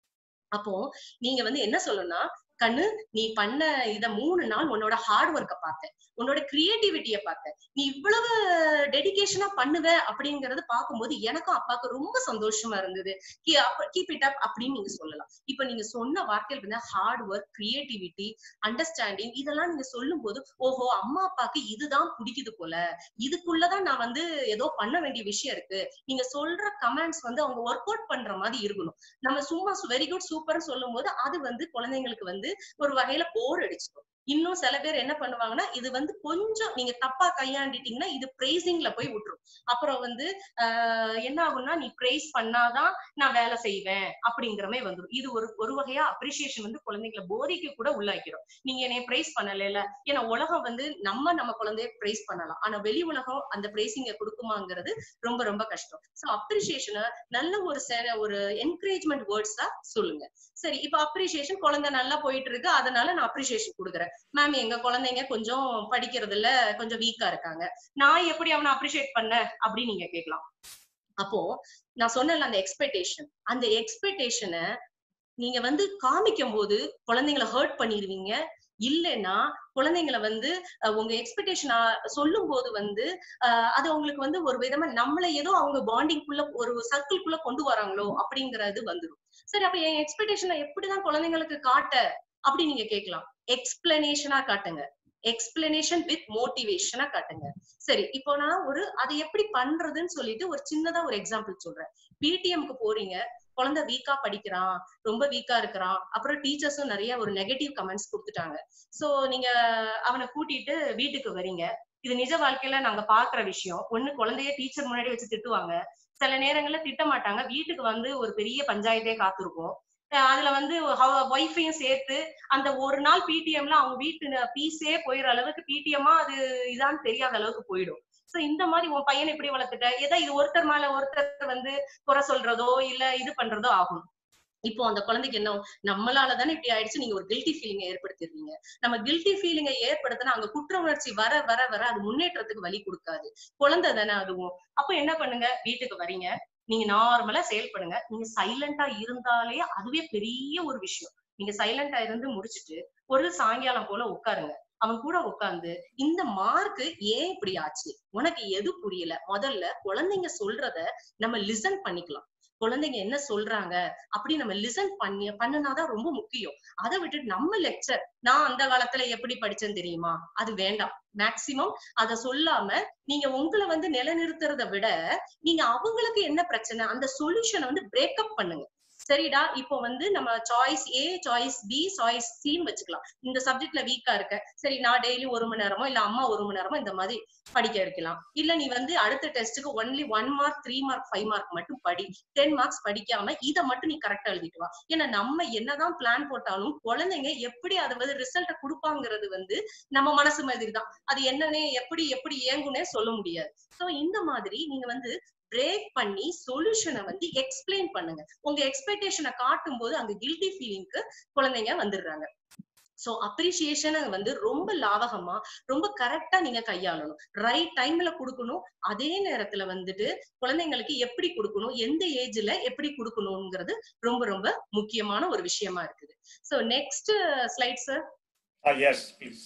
அப்போ நீங்க வந்து என்ன சொல்லணும்னா கண்ணு நீ பண்ண இத மூணு நாள் உன்னோட ஹார்ட் ஒர்க்க பார்த்தேன் உன்னோட கிரியேட்டிவிட்டிய பார்த்தேன் நீ இவ்வளவு டெடிகேஷனா பண்ணுவ அப்படிங்கறது பார்க்கும்போது எனக்கும் அப்பாவுக்கு ரொம்ப சந்தோஷமா இருந்தது கீப் இட் அப் அப்படின்னு நீங்க சொல்லலாம் இப்ப நீங்க சொன்ன வார்த்தைகள் வந்து ஹார்ட் ஒர்க் கிரியேட்டிவிட்டி அண்டர்ஸ்டாண்டிங் இதெல்லாம் நீங்க சொல்லும் போது ஓஹோ அம்மா அப்பாக்கு இதுதான் பிடிக்குது போல இதுக்குள்ளதான் நான் வந்து ஏதோ பண்ண வேண்டிய விஷயம் இருக்கு நீங்க சொல்ற கமெண்ட்ஸ் வந்து அவங்க ஒர்க் அவுட் பண்ற மாதிரி இருக்கணும் நம்ம சும்மா வெரி குட் சூப்பர் சொல்லும் போது அது வந்து குழந்தைங்களுக்கு வந்து ஒரு வகையில போர் அடிச்சிடும் இன்னும் சில பேர் என்ன பண்ணுவாங்கன்னா இது வந்து கொஞ்சம் நீங்க தப்பா கையாண்டிட்டீங்கன்னா இது பிரைசிங்ல போய் விட்டுரும் அப்புறம் வந்து ஆஹ் என்ன ஆகும்னா நீ பிரைஸ் பண்ணாதான் நான் வேலை செய்வேன் அப்படிங்கிற மாதிரி வந்துடும் இது ஒரு ஒரு வகையா அப்ரிசியேஷன் வந்து குழந்தைங்களை போதைக்கு கூட உள்ளாக்கிடும் நீங்க என்னைய பிரைஸ் பண்ணல ஏன்னா உலகம் வந்து நம்ம நம்ம குழந்தைய பிரைஸ் பண்ணலாம் ஆனா வெளி உலகம் அந்த பிரைசிங்க கொடுக்குமாங்கிறது ரொம்ப ரொம்ப கஷ்டம் சோ அப்ரிசியேஷனை நல்ல ஒரு ஒரு என்கரேஜ்மெண்ட் வேர்ட்ஸா சொல்லுங்க சரி இப்ப அப்ரிசியேஷன் குழந்தை நல்லா போயிட்டு இருக்கு அதனால நான் அப்ரிசியேஷன் கொடுக்குறேன் மேம் எங்க குழந்தைங்க கொஞ்சம் படிக்கிறதுல கொஞ்சம் வீக்கா இருக்காங்க நான் எப்படி அவனை அப்ரிசியேட் பண்ண அப்படின்னு நீங்க கேட்கலாம் அப்போ நான் சொன்னல அந்த எக்ஸ்பெக்டேஷன் அந்த எக்ஸ்பெக்டேஷனை நீங்க வந்து காமிக்கும் போது குழந்தைங்களை ஹர்ட் பண்ணிடுவீங்க இல்லைன்னா குழந்தைங்களை வந்து உங்க எக்ஸ்பெக்டேஷன் சொல்லும் போது வந்து அது உங்களுக்கு வந்து ஒரு விதமா நம்மள ஏதோ அவங்க பாண்டிங்குள்ள ஒரு சர்க்கிள்குள்ள கொண்டு வராங்களோ அப்படிங்கறது வந்துடும் சரி அப்ப என் எக்ஸ்பெக்டேஷனை எப்படிதான் குழந்தைங்களுக்கு காட்ட அப்படி நீங்க கேட்கலாம் எக்ஸ்பிளனேஷனா காட்டுங்க எக்ஸ்பிளனேஷன் வித் மோட்டிவேஷனா காட்டுங்க சரி இப்போ நான் ஒரு அதை எப்படி பண்றதுன்னு சொல்லிட்டு ஒரு சின்னதா ஒரு எக்ஸாம்பிள் சொல்றேன் பிடிஎம்க்கு போறீங்க குழந்தை வீக்கா படிக்கிறான் ரொம்ப வீக்கா இருக்கிறான் அப்புறம் டீச்சர்ஸும் நிறைய ஒரு நெகட்டிவ் கமெண்ட்ஸ் கொடுத்துட்டாங்க சோ நீங்க அவனை கூட்டிட்டு வீட்டுக்கு வரீங்க இது நிஜ வாழ்க்கையில நாங்க பாக்குற விஷயம் ஒண்ணு குழந்தைய டீச்சர் முன்னாடி வச்சு திட்டுவாங்க சில நேரங்கள்ல திட்ட மாட்டாங்க வீட்டுக்கு வந்து ஒரு பெரிய பஞ்சாயத்தே காத்திருக்கும் அதுல வந்து ஒய்ஃபையும் சேர்த்து அந்த ஒரு நாள் பிடிஎம்ல அவங்க வீட்டு பீஸே போயிடுற அளவுக்கு பிடிஎம்மா அது இதான்னு தெரியாத அளவுக்கு போயிடும் சோ இந்த மாதிரி உன் பையனை இப்படி வளர்த்துட்ட ஏதா இது ஒருத்தர் மேல ஒருத்தர் வந்து குறை சொல்றதோ இல்ல இது பண்றதோ ஆகும் இப்போ அந்த குழந்தைக்கு என்ன நம்மளால தானே இப்படி ஆயிடுச்சு நீங்க ஒரு கில்ட்டி ஃபீலிங்க ஏற்படுத்திடுவீங்க நம்ம கில்ட்டி ஃபீலிங்கை ஏற்படுத்தினா அங்க குற்ற உணர்ச்சி வர வர வர அது முன்னேற்றத்துக்கு வழி கொடுக்காது குழந்தை தானே அதுவும் அப்ப என்ன பண்ணுங்க வீட்டுக்கு வரீங்க நீங்க நார்மலா செயல்படுங்க நீங்க சைலண்டா இருந்தாலே அதுவே பெரிய ஒரு விஷயம் நீங்க சைலண்டா இருந்து முடிச்சுட்டு ஒரு சாயங்காலம் போல உட்காருங்க அவன் கூட உட்கார்ந்து இந்த மார்க் ஏன் இப்படி ஆச்சு உனக்கு எது புரியல முதல்ல குழந்தைங்க சொல்றத நம்ம லிசன் பண்ணிக்கலாம் குழந்தைங்க என்ன சொல்றாங்க அப்படி நம்ம லிசன் பண்ணி பண்ணுனாதான் ரொம்ப முக்கியம் அதை விட்டுட்டு நம்ம லெக்சர் நான் அந்த காலத்துல எப்படி படிச்சேன்னு தெரியுமா அது வேண்டாம் மேக்சிமம் அத சொல்லாம நீங்க உங்களை வந்து நிலைநிறுத்துறத விட நீங்க அவங்களுக்கு என்ன பிரச்சனை அந்த சொல்யூஷனை வந்து பிரேக்கப் பண்ணுங்க சரிடா இப்போ வந்து நம்ம choice A choice B choice சின்னு வச்சுக்கலாம் இந்த சப்ஜெக்ட்ல வீக்கா இருக்க சரி நான் டெய்லி ஒரு மணி நேரமோ இல்ல அம்மா ஒரு மணி நேரமோ இந்த மாதிரி படிக்க வைக்கலாம் இல்ல நீ வந்து அடுத்த டெஸ்ட்டுக்கு only one mark three mark five mark மட்டும் படி டென் மார்க்ஸ் படிக்காம இதை மட்டும் நீ கரெக்டா எழுதிட்டு வா ஏன்னா நம்ம என்னதான் பிளான் போட்டாலும் குழந்தைங்க எப்படி அதை வந்து ரிசல்ட்டை கொடுப்பாங்கிறது வந்து நம்ம மனசு மாதிரி தான் அது என்னன்னே எப்படி எப்படி இயங்குனே சொல்ல முடியாது சோ இந்த மாதிரி நீங்க வந்து பிரேக் பண்ணி சொல்யூஷனை வந்து எக்ஸ்பிளைன் பண்ணுங்க உங்க எக்ஸ்பெக்டேஷனை காட்டும் போது அங்க கில்ட்டி ஃபீலிங்க்கு குழந்தைங்க வந்துடுறாங்க சோ அப்ரிசியேஷனை வந்து ரொம்ப லாவகமா ரொம்ப கரெக்டா நீங்க கையாளணும் ரைட் டைம்ல கொடுக்கணும் அதே நேரத்துல வந்துட்டு குழந்தைங்களுக்கு எப்படி கொடுக்கணும் எந்த ஏஜ்ல எப்படி கொடுக்கணுங்கிறது ரொம்ப ரொம்ப முக்கியமான ஒரு விஷயமா இருக்குது so next slide sir Ah, yes, please.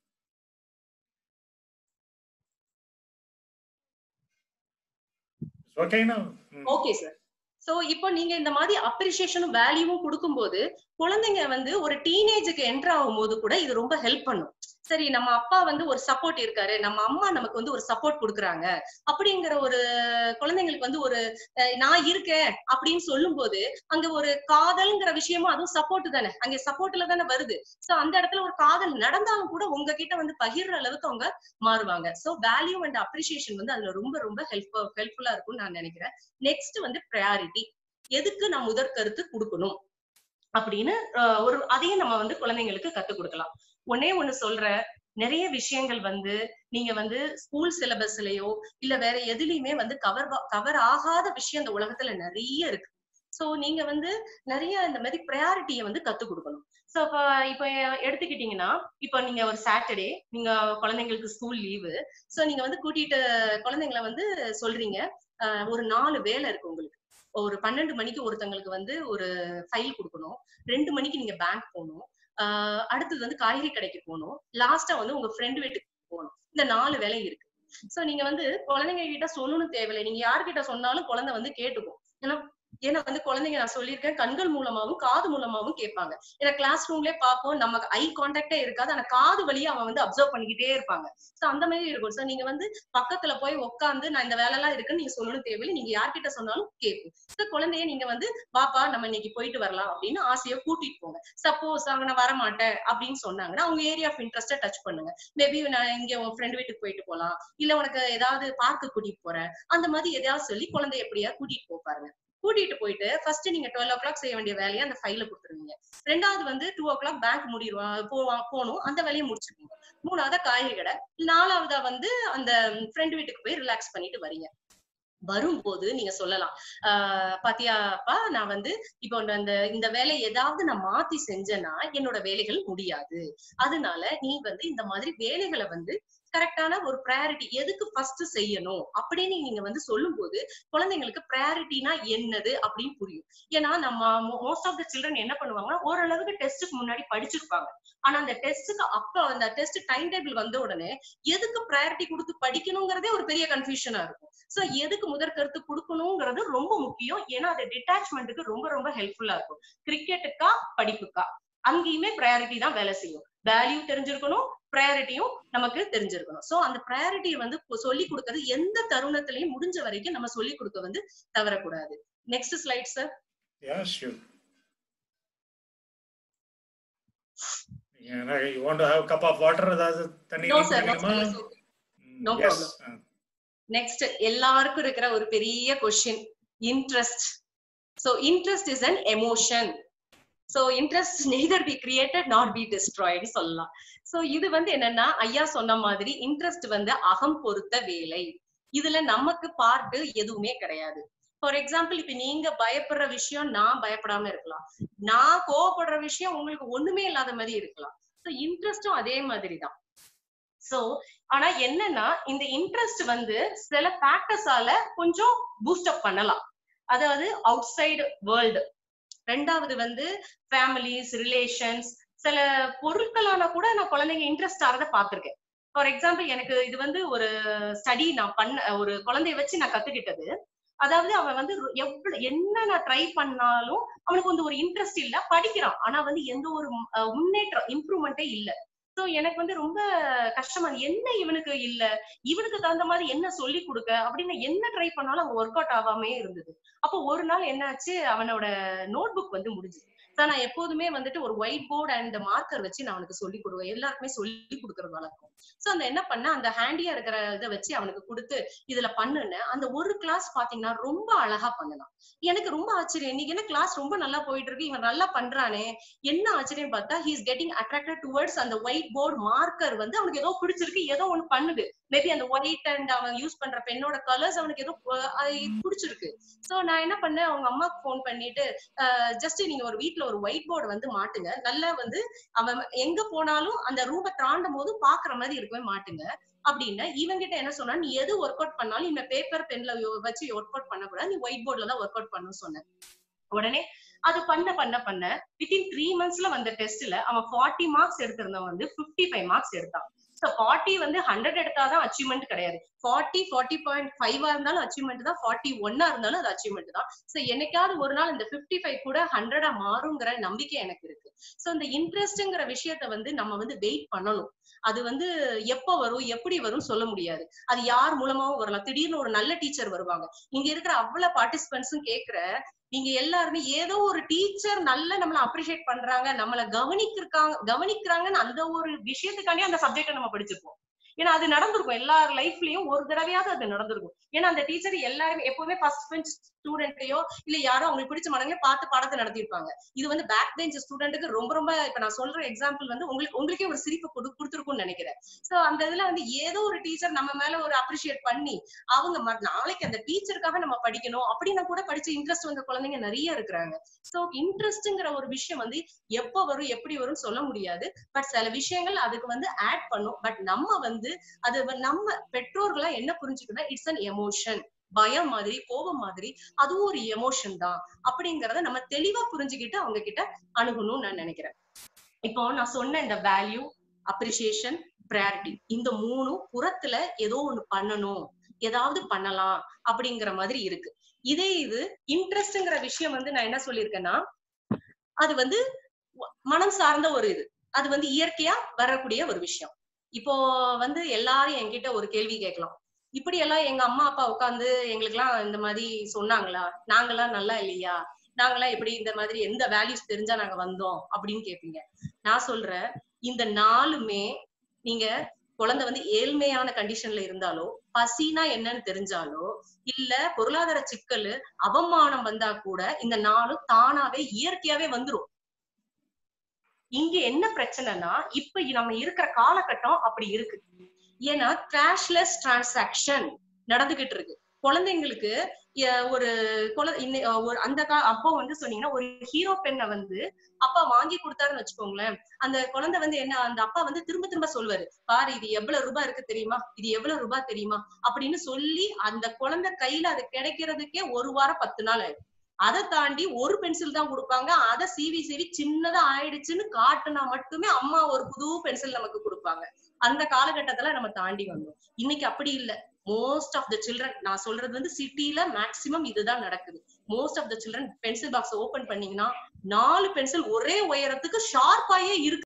It's okay now? Mm. Okay sir so இப்போ நீங்க இந்த மாதிரி அப்ரிசியேஷனும் வேல்யூவும் கொடுக்கும்போது குழந்தைங்க வந்து ஒரு டீனேஜுக்கு என்டர் ஆகும்போது கூட இது ரொம்ப ஹெல்ப் பண்ணும் சரி நம்ம அப்பா வந்து ஒரு சப்போர்ட் இருக்காரு நம்ம அம்மா நமக்கு வந்து ஒரு சப்போர்ட் கொடுக்குறாங்க அப்படிங்கிற ஒரு குழந்தைங்களுக்கு வந்து ஒரு அஹ், நான் இருக்கேன் அப்படின்னு சொல்லும் போது அங்க ஒரு காதல்ங்கிற விஷயமும் அதுவும் சப்போர்ட் தானே அங்க சப்போர்ட்ல தானே வருது சோ அந்த இடத்துல ஒரு காதல் நடந்தாலும் கூட உங்ககிட்ட வந்து பகிர்ற அளவுக்கு அவங்க மாறுவாங்க சோ வேல்யூ அண்ட் அப்ரிசியேஷன் வந்து அதுல ரொம்ப ரொம்ப ஹெல்ப் ஹெல்ப்ஃபுல்லா இருக்கும்னு நான் நினைக்கிறேன் நெக்ஸ்ட் வந்து ப்ரையாரிட்டி எதுக்கு நான் முதற் கருத்து கொடுக்கணும் அப்படின்னு அஹ், ஒரு அதையும் நம்ம வந்து குழந்தைங்களுக்கு கத்துக் கொடுக்கலாம் ஒன்னே ஒண்ணு சொல்ற நிறைய விஷயங்கள் வந்து நீங்க வந்து ஸ்கூல் சிலபஸ்லயோ இல்ல வேற எதுலயுமே வந்து கவர் கவர் ஆகாத விஷயம் இந்த உலகத்துல நிறைய இருக்கு சோ நீங்க வந்து நிறைய இந்த மாதிரி ப்ரையாரிட்டியை வந்து கத்துக் கொடுக்கணும் சோ இப்ப இப்ப எடுத்துக்கிட்டீங்கன்னா இப்ப நீங்க ஒரு சாட்டர்டே நீங்க குழந்தைங்களுக்கு ஸ்கூல் லீவு சோ நீங்க வந்து கூட்டிட்டு குழந்தைங்களை வந்து சொல்றீங்க அஹ், ஒரு நாலு வேலை இருக்கு உங்களுக்கு ஒரு பன்னெண்டு மணிக்கு ஒருத்தங்களுக்கு வந்து ஒரு ஃபைல் கொடுக்கணும் ரெண்டு மணிக்கு நீங்க பேங்க் போகணும் ஆஹ் அடுத்தது வந்து காய்கறி கடைக்கு போகணும் லாஸ்டா வந்து உங்க ஃப்ரெண்ட் வீட்டுக்கு போகணும் இந்த நாலு வேலை இருக்கு சோ நீங்க வந்து குழந்தைங்க கிட்ட சொல்லணும் தேவையில்லை நீங்க யார்கிட்ட சொன்னாலும் குழந்தை வந்து கேட்டுக்கும் ஏன்னா ஏன்னா வந்து குழந்தைங்க நான் சொல்லியிருக்கேன் கண்கள் மூலமாவும் காது மூலமாவும் கேட்பாங்க ஏன்னா கிளாஸ் ரூம்லயே பார்ப்போம் நமக்கு ஐ கான்டாக்டே இருக்காது ஆனா காது வழியா அவன் வந்து அப்சர்வ் பண்ணிக்கிட்டே இருப்பாங்க சோ அந்த மாதிரி இருக்கும் சோ நீங்க வந்து பக்கத்துல போய் உட்காந்து நான் இந்த வேலை எல்லாம் இருக்குன்னு நீங்க சொல்லணும் தேவையில்லை நீங்க யார்கிட்ட சொன்னாலும் கேட்கும் சோ குழந்தைய நீங்க வந்து பாப்பா நம்ம இன்னைக்கு போயிட்டு வரலாம் அப்படின்னு ஆசையை கூட்டிட்டு போங்க சப்போஸ் அவங்க நான் வரமாட்டேன் அப்படின்னு சொன்னாங்கன்னா அவங்க ஏரியா ஆஃப் இன்ட்ரெஸ்ட டச் பண்ணுங்க மேபி நான் இங்க உன் ஃப்ரெண்ட் வீட்டுக்கு போயிட்டு போலாம் இல்ல உனக்கு ஏதாவது பார்க்கு கூட்டிட்டு போறேன் அந்த மாதிரி எதையாவது சொல்லி குழந்தைய எப்படியா கூட்டிட்டு போ பாருங்க கூட்டிட்டு போயிட்டு ஃபர்ஸ்ட் நீங்க டுவெல் ஓ கிளாக் செய்ய வேண்டிய வேலையை அந்த ஃபைல கொடுத்துருவீங்க ரெண்டாவது வந்து டூ ஓ கிளாக் பேங்க் முடிடுவா போவான் போகணும் அந்த வேலையை முடிச்சிருவீங்க மூணாவதா காய்கறி கடை நாலாவதா வந்து அந்த ஃப்ரெண்ட் வீட்டுக்கு போய் ரிலாக்ஸ் பண்ணிட்டு வரீங்க வரும்போது நீங்க சொல்லலாம் ஆஹ் பாத்தியாப்பா நான் வந்து இப்போ அந்த இந்த வேலையை ஏதாவது நான் மாத்தி செஞ்சேன்னா என்னோட வேலைகள் முடியாது அதனால நீ வந்து இந்த மாதிரி வேலைகளை வந்து கரெக்டான ஒரு ப்ரையாரிட்டி எதுக்கு ஃபர்ஸ்ட் செய்யணும் அப்படின்னு நீங்க வந்து சொல்லும்போது குழந்தைங்களுக்கு ப்ரையாரிட்டினா என்னது அப்படின்னு புரியும் ஏன்னா நம்ம மோஸ்ட் ஆஃப் த சில்ட்ரன் என்ன பண்ணுவாங்கன்னா ஓரளவுக்கு டெஸ்ட்டுக்கு முன்னாடி படிச்சிருப்பாங்க ஆனா அந்த டெஸ்ட்டுக்கு அப்ப அந்த டெஸ்ட் டைம் டேபிள் வந்த உடனே எதுக்கு ப்ரையாரிட்டி கொடுத்து படிக்கணுங்கிறதே ஒரு பெரிய கன்ஃபியூஷனா இருக்கும் சோ எதுக்கு முதற் கருத்து கொடுக்கணுங்கிறது ரொம்ப முக்கியம் ஏன்னா அது டிட்டாச்மெண்ட்டுக்கு ரொம்ப ரொம்ப ஹெல்ப்ஃபுல்லா இருக்கும் கிரிக்கெட்டுக்கா படிப்புக்கா அங்கேயுமே ப்ரையாரிட்டி தான் வேலை செய்யும் வேல்யூ தெரிஞ்சிருக்கணும் ப்ரையாரிட்டியும் நமக்கு தெரிஞ்சிருக்கணும் சோ அந்த ப்ரையாரிட்டி வந்து சொல்லி கொடுக்கறது எந்த தருணத்திலையும் முடிஞ்ச வரைக்கும் நம்ம சொல்லி கொடுக்க வந்து தவறக்கூடாது next slide sir Yeah, sure. Yeah, you want to have a cup of water ஏதாவது தண்ணி நோ சார் குடிக்கணுமா? Mm, No yes. problem. Uh, next எல்லாருக்கும் இருக்கிற ஒரு பெரிய question interest so interest is an emotion so interest neither be created not be destroyed சொல்லலாம் so இது வந்து என்னன்னா ஐயா சொன்ன மாதிரி இன்ட்ரெஸ்ட் வந்து அகம் பொறுத்த வேலை இதுல நமக்கு பார்ட்டு எதுவுமே கிடையாது ஃபார் எக்ஸாம்பிள் இப்ப நீங்க பயப்படுற விஷயம் நான் பயப்படாம இருக்கலாம் நான் கோவப்படுற விஷயம் உங்களுக்கு ஒண்ணுமே இல்லாத மாதிரி இருக்கலாம் சோ இன்ட்ரெஸ்டும் அதே மாதிரி தான் சோ ஆனா என்னன்னா இந்த இன்ட்ரெஸ்ட் வந்து சில ஃபேக்டர்ஸால கொஞ்சம் பூஸ்ட் அப் பண்ணலாம் அதாவது அவுட் சைடு வேர்ல்டு ரெண்டாவது வந்து ஃபேமிலிஸ் ரிலேஷன்ஸ் சில பொருட்களான கூட நான் குழந்தைங்க இன்ட்ரெஸ்ட் ஆறத பார்த்திருக்கேன் ஃபார் எக்ஸாம்பிள் எனக்கு இது வந்து ஒரு ஸ்டடி நான் பண்ண ஒரு குழந்தைய வச்சு நான் கத்துக்கிட்டது அதாவது அவன் வந்து எவ்வளவு என்ன நான் ட்ரை பண்ணாலும் அவனுக்கு வந்து ஒரு இன்ட்ரெஸ்ட் இல்ல படிக்கிறான் ஆனா வந்து எந்த ஒரு அஹ், முன்னேற்றம் இம்ப்ரூவ்மெண்ட்டே இல்ல சோ எனக்கு வந்து ரொம்ப கஷ்டமா இருந்தது. என்ன இவனுக்கு இல்ல இவனுக்கு தகுந்த மாதிரி என்ன சொல்லி கொடுக்க அப்படின்னு என்ன ட்ரை பண்ணாலும் அவன் ஒர்க் அவுட் ஆகாமே இருந்தது அப்போ ஒரு நாள் என்னாச்சு அவனோட நோட் புக் வந்து முடிஞ்சுது So, நான் எப்போதுமே வந்துட்டு ஒரு ஒயிட் போர்டு அண்ட் மார்க்கர் வச்சு நான் அவனுக்கு சொல்லி கொடுவேன் எல்லாருக்குமே சொல்லி கொடுக்கறது வழக்கம் சோ அந்த என்ன பண்ண அந்த ஹேண்டியா இருக்கிற இதை வச்சு அவனுக்கு கொடுத்து இதுல பண்ணுன்னு அந்த ஒரு கிளாஸ் பாத்தீங்கன்னா ரொம்ப அழகா பண்ணலாம் எனக்கு ரொம்ப ஆச்சரியம் இன்னைக்கு என்ன கிளாஸ் ரொம்ப நல்லா போயிட்டு இருக்கு இவன் நல்லா பண்றானே என்ன ஆச்சரியம் பார்த்தா ஹீஸ் கெட்டிங் அட்ராக்டட் டுவர்ட்ஸ் அந்த ஒயிட் போர்டு மார்க்கர் வந்து அவனுக்கு ஏதோ பிடிச்சிருக்கு ஏதோ ஒண்ணு பண்ணுது மேபி அந்த ஒயிட் அண்ட் அவன் யூஸ் பண்ற பெண்ணோட கலர்ஸ் அவனுக்கு ஏதோ அஹ், அது பிடிச்சிருக்கு சோ நான் என்ன பண்ணேன் அவங்க அம்மாக்கு ஃபோன் பண்ணிட்டு ஜஸ்ட் நீங்க ஒரு வீட்ல ஒரு ஒயிட் போர்டு வந்து மாட்டுங்க நல்லா வந்து அவன் எங்க போனாலும் அந்த ரூமை தாண்டும் போது பாக்குற மாதிரி இருக்கவே மாட்டுங்க அப்படின்னா இவங்கிட்ட என்ன சொன்னா நீ எது ஒர்க் அவுட் பண்ணாலும் இந்த பேப்பர் பென்ல வச்சு ஒர்க் அவுட் பண்ணக்கூடாது நீ ஒயிட் போர்ட்ல தான் ஒர்க் அவுட் பண்ணணும்னு சொன்னேன் உடனே அது பண்ண பண்ண பண்ண வித்தின் த்ரீ மந்த்ஸ்ல வந்த டெஸ்ட்ல அவன் ஃபார்ட்டி மார்க்ஸ் எடுத்திருந்தவன் வந்து 55 ஃபைவ் மார்க்ஸ் எடுத்தான் ஸோ ஃபார்ட்டி வந்து ஹண்ட்ரட் எடுத்தாதான் அச்சீவ்மெண்ட் கிடையாது ஃபார்ட்டி ஃபார்ட்டி பாயிண்ட் ஃபைவா இருந்தாலும் அச்சீவ்மெண்ட் தான் ஃபார்ட்டி ஒன்னா இருந்தாலும் அது அச்சீவ்மெண்ட் தான் ஸோ என்னைக்காவது ஒரு நாள் இந்த 55 ஃபைவ் கூட ஹண்ட்ரடா மாறுங்கிற நம்பிக்கை எனக்கு இருக்கு ஸோ இந்த இன்ட்ரெஸ்ட்ங்கிற விஷயத்த வந்து நம்ம வந்து வெயிட் பண்ணணும் அது வந்து எப்ப வரும் எப்படி வரும் சொல்ல முடியாது அது யார் மூலமாவும் வரலாம் திடீர்னு ஒரு நல்ல டீச்சர் வருவாங்க இங்க இருக்கிற அவ்வளவு பார்ட்டிசிபென்ட்ஸும் கேக்குற நீங்க எல்லாருமே ஏதோ ஒரு டீச்சர் நல்ல நம்மள அப்ரிஷியேட் பண்றாங்க நம்மள கவனிக்கிறாங்க கவனிக்கிறாங்கன்னு அந்த ஒரு விஷயத்துக்காண்டி அந்த சப்ஜெக்ட நம்ம படிச்சிருப்போம் ஏன்னா அது நடந்திருக்கும் எல்லார் லைஃப்லயும் ஒரு தடவையாவது அது நடந்திருக்கும் ஏன்னா அந்த டீச்சர் எல்லாருமே எப்பவுமே ஃபர்ஸ்ட் பெஞ்ச் ஸ்டூடெண்ட்டையோ இல்ல யாரோ அவங்களுக்கு பிடிச்ச மடங்களே பார்த்து பாடத்தை நடத்திருப்பாங்க இது வந்து பேக் பெஞ்ச் ஸ்டூடெண்ட்டுக்கு ரொம்ப ரொம்ப இப்ப நான் சொல்ற எக்ஸாம்பிள் வந்து உங்களுக்கு உங்களுக்கே ஒரு சிரிப்பு கொடு கொடுத்துருக்கும்னு நினைக்கிறேன் சோ அந்த இதுல வந்து ஏதோ ஒரு டீச்சர் நம்ம மேல ஒரு அப்ரிஷியேட் பண்ணி அவங்க ம- நாளைக்கு அந்த டீச்சருக்காக நம்ம படிக்கணும் அப்படின்னா கூட படிச்ச இன்ட்ரெஸ்ட் வந்த குழந்தைங்க நிறைய இருக்கிறாங்க சோ இன்ட்ரெஸ்ட்ங்கிற ஒரு விஷயம் வந்து எப்ப வரும் எப்படி வரும்னு சொல்ல முடியாது பட் சில விஷயங்கள் அதுக்கு வந்து ஆட் பண்ணும் பட் நம்ம வந்து அது வ- நம்ம பெற்றோர்களா என்ன புரிஞ்சுக்கணும் இட்ஸ் அன் எமோஷன் பயம் மாதிரி கோபம் மாதிரி அதுவும் ஒரு எமோஷன் தான் அப்படிங்கறத நம்ம தெளிவா புரிஞ்சுக்கிட்டு அவங்க கிட்ட அணுகணும்னு நான் நினைக்கிறேன் இப்போ நான் சொன்ன இந்த வேல்யூ அப்ரிசியேஷன் ப்ரையாரிட்டி இந்த மூணும் புறத்துல ஏதோ ஒண்ணு பண்ணணும் ஏதாவது பண்ணலாம் அப்படிங்கிற மாதிரி இருக்கு இதே இது இன்ட்ரெஸ்ட்ங்கிற விஷயம் வந்து நான் என்ன சொல்லியிருக்கேன்னா அது வந்து மனம் சார்ந்த ஒரு இது அது வந்து இயற்கையா வரக்கூடிய ஒரு விஷயம் இப்போ வந்து எல்லாரும் என்கிட்ட ஒரு கேள்வி கேட்கலாம் இப்படி எல்லாம் எங்க அம்மா அப்பா உட்காந்து எங்களுக்கு எல்லாம் இந்த மாதிரி சொன்னாங்களா நாங்கெல்லாம் நல்லா இல்லையா நாங்கெல்லாம் எப்படி இந்த மாதிரி எந்த வேல்யூஸ் தெரிஞ்சா நாங்க வந்தோம் அப்படின்னு கேட்பீங்க நான் சொல்றேன் இந்த நாலுமே நீங்க குழந்தை வந்து ஏழ்மையான கண்டிஷன்ல இருந்தாலோ பசினா என்னன்னு தெரிஞ்சாலோ இல்ல பொருளாதார சிக்கல் அவமானம் வந்தா கூட இந்த நாளும் தானாவே இயற்கையாவே வந்துரும் இங்க என்ன பிரச்சனைனா இப்ப நம்ம இருக்கிற காலகட்டம் அப்படி இருக்கு ஏன்னா கேஷ்லெஸ் டிரான்சாக்ஷன் நடந்துகிட்டு இருக்கு குழந்தைங்களுக்கு ஒரு குழந்தை ஒரு அந்த கா அப்போ வந்து சொன்னீங்கன்னா ஒரு ஹீரோ பெண்ணை வந்து அப்பா வாங்கி கொடுத்தாருன்னு வச்சுக்கோங்களேன் அந்த குழந்தை வந்து என்ன அந்த அப்பா வந்து திரும்ப திரும்ப சொல்லுவாரு பாரு இது எவ்வளவு ரூபாய் இருக்கு தெரியுமா இது எவ்வளவு ரூபாய் தெரியுமா அப்படின்னு சொல்லி அந்த குழந்தை கையில அது கிடைக்கிறதுக்கே ஒரு வாரம் பத்து நாள் ஆயிடும் அதை தாண்டி ஒரு பென்சில் தான் கொடுப்பாங்க அதை சீவி சீவி சின்னதா ஆயிடுச்சுன்னு காட்டுனா மட்டுமே அம்மா ஒரு புது பென்சில் நமக்கு கொடுப்பாங்க அந்த காலகட்டத்துல நம்ம தாண்டி வந்தோம் இன்னைக்கு அப்படி இல்ல மோஸ்ட் ஆஃப் த சில்ட்ரன் நான் சொல்றது வந்து சிட்டில மேக்சிமம் இதுதான் நடக்குது most of the children pencil box open பண்ணீங்கன்னா நாலு பென்சில் ஒரே உயரத்துக்கு ஷார்ப்பாயே இருக்கு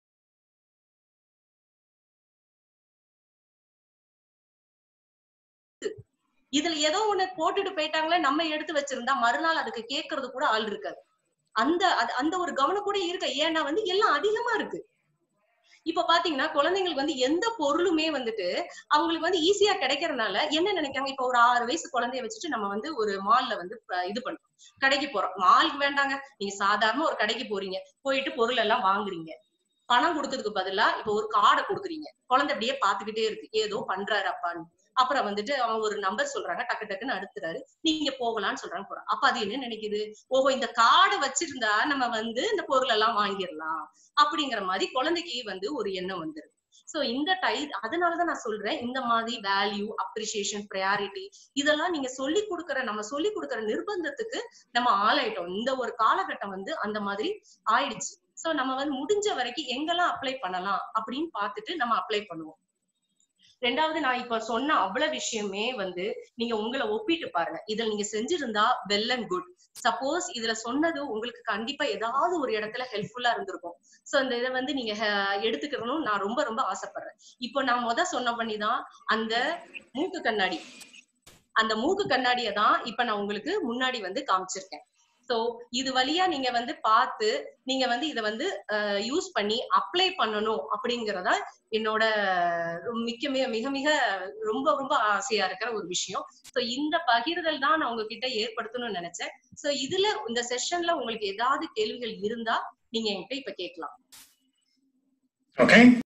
இதுல ஏதோ ஒண்ணு போட்டுட்டு போயிட்டாங்களே நம்ம எடுத்து வச்சிருந்தா மறுநாள் அதுக்கு கேட்கறது கூட ஆள் இருக்காது அந்த அந்த ஒரு கவனம் கூட இருக்க ஏன்னா வந்து எல்லாம் அதிகமா இருக்கு இப்ப பாத்தீங்கன்னா குழந்தைங்களுக்கு வந்து எந்த பொருளுமே வந்துட்டு அவங்களுக்கு வந்து ஈஸியா கிடைக்கிறதுனால என்ன நினைக்கிறாங்க இப்ப ஒரு ஆறு வயசு குழந்தைய வச்சுட்டு நம்ம வந்து ஒரு மால்ல வந்து இது பண்றோம் கடைக்கு போறோம் மாலுக்கு வேண்டாங்க நீங்க சாதாரண ஒரு கடைக்கு போறீங்க போயிட்டு பொருள் எல்லாம் வாங்குறீங்க பணம் கொடுக்கறதுக்கு பதிலா இப்ப ஒரு கார்டை கொடுக்குறீங்க குழந்தை அப்படியே பாத்துக்கிட்டே இருக்கு ஏதோ பண்றாரு அப்பான்னு அப்புறம் வந்துட்டு அவங்க ஒரு நம்பர் சொல்றாங்க டக்கு டக்குன்னு அடுத்துறாரு நீங்க போகலாம்னு சொல்றாங்க போறோம் அப்ப அது என்ன நினைக்குது ஓஹோ இந்த கார்டை வச்சிருந்தா நம்ம வந்து இந்த பொருள் எல்லாம் வாங்கிடலாம் அப்படிங்கிற மாதிரி குழந்தைக்கு வந்து ஒரு எண்ணம் வந்துருது சோ இந்த டை அதனாலதான் நான் சொல்றேன் இந்த மாதிரி வேல்யூ அப்ரிசியேஷன் ப்ரையாரிட்டி இதெல்லாம் நீங்க சொல்லி கொடுக்கற நம்ம சொல்லி கொடுக்கற நிர்பந்தத்துக்கு நம்ம ஆளாயிட்டோம் இந்த ஒரு காலகட்டம் வந்து அந்த மாதிரி ஆயிடுச்சு சோ நம்ம வந்து முடிஞ்ச வரைக்கும் எங்கெல்லாம் அப்ளை பண்ணலாம் அப்படின்னு பார்த்துட்டு நம்ம அப்ளை பண்ணுவோம் ரெண்டாவது நான் இப்ப சொன்ன அவ்வளவு விஷயமே வந்து நீங்க உங்களை ஒப்பிட்டு பாருங்க இதில் நீங்க செஞ்சிருந்தா வெல் அண்ட் குட் சப்போஸ் இதுல சொன்னது உங்களுக்கு கண்டிப்பா ஏதாவது ஒரு இடத்துல ஹெல்ப்ஃபுல்லா இருந்திருக்கும் சோ இந்த இதை வந்து நீங்க எடுத்துக்கணும்னு நான் ரொம்ப ரொம்ப ஆசைப்படுறேன் இப்போ நான் முத சொன்ன பண்ணிதான் அந்த மூக்கு கண்ணாடி அந்த மூக்கு கண்ணாடியை தான் இப்ப நான் உங்களுக்கு முன்னாடி வந்து காமிச்சிருக்கேன் சோ இது வழியா நீங்க வந்து பார்த்து நீங்க வந்து இத வந்து யூஸ் பண்ணி அப்ளை பண்ணணும் அப்படிங்கறத என்னோட மிக்க மிக மிக மிக ரொம்ப ரொம்ப ஆசையா இருக்கிற ஒரு விஷயம் சோ இந்த பகிர்தல் தான் நான் உங்ககிட்ட ஏற்படுத்தணும்னு நினைச்சேன் சோ இதுல இந்த செஷன்ல உங்களுக்கு ஏதாவது கேள்விகள் இருந்தா நீங்க என்கிட்ட இப்ப கேட்கலாம் Okay